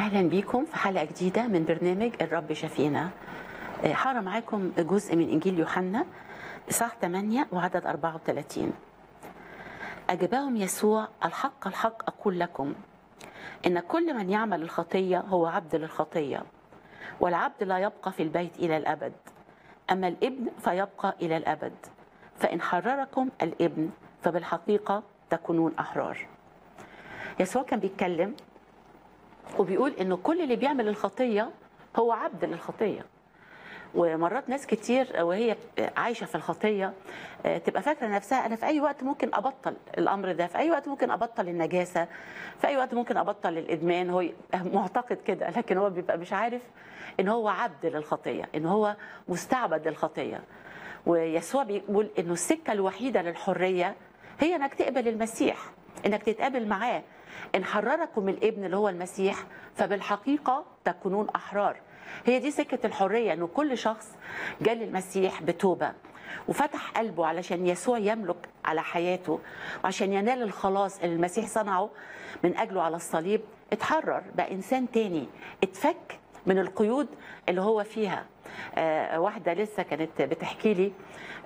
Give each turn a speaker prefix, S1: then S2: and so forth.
S1: اهلا بيكم في حلقه جديده من برنامج الرب شفينا آه، هقرا معاكم جزء من انجيل يوحنا اصحاح 8 وعدد 34 اجابهم يسوع الحق الحق اقول لكم ان كل من يعمل الخطيه هو عبد للخطيه والعبد لا يبقى في البيت الى الابد اما الابن فيبقى الى الابد فان حرركم الابن فبالحقيقه تكونون احرار يسوع كان بيتكلم وبيقول انه كل اللي بيعمل الخطيه هو عبد للخطيه ومرات ناس كتير وهي عايشه في الخطيه آه، تبقى فاكره نفسها انا في اي وقت ممكن ابطل الامر ده في اي وقت ممكن ابطل النجاسه في اي وقت ممكن ابطل الادمان هو يبقى معتقد كده لكن هو بيبقى مش عارف ان هو عبد للخطيه ان هو مستعبد للخطيه ويسوع بيقول انه السكه الوحيده للحريه هي انك تقبل المسيح انك تتقابل معاه ان حرركم الابن اللي هو المسيح فبالحقيقه تكونون احرار هي دي سكه الحريه انه كل شخص جاء للمسيح بتوبه وفتح قلبه علشان يسوع يملك على حياته وعشان ينال الخلاص اللي المسيح صنعه من اجله على الصليب اتحرر بقى انسان تاني اتفك من القيود اللي هو فيها آه واحده لسه كانت بتحكي لي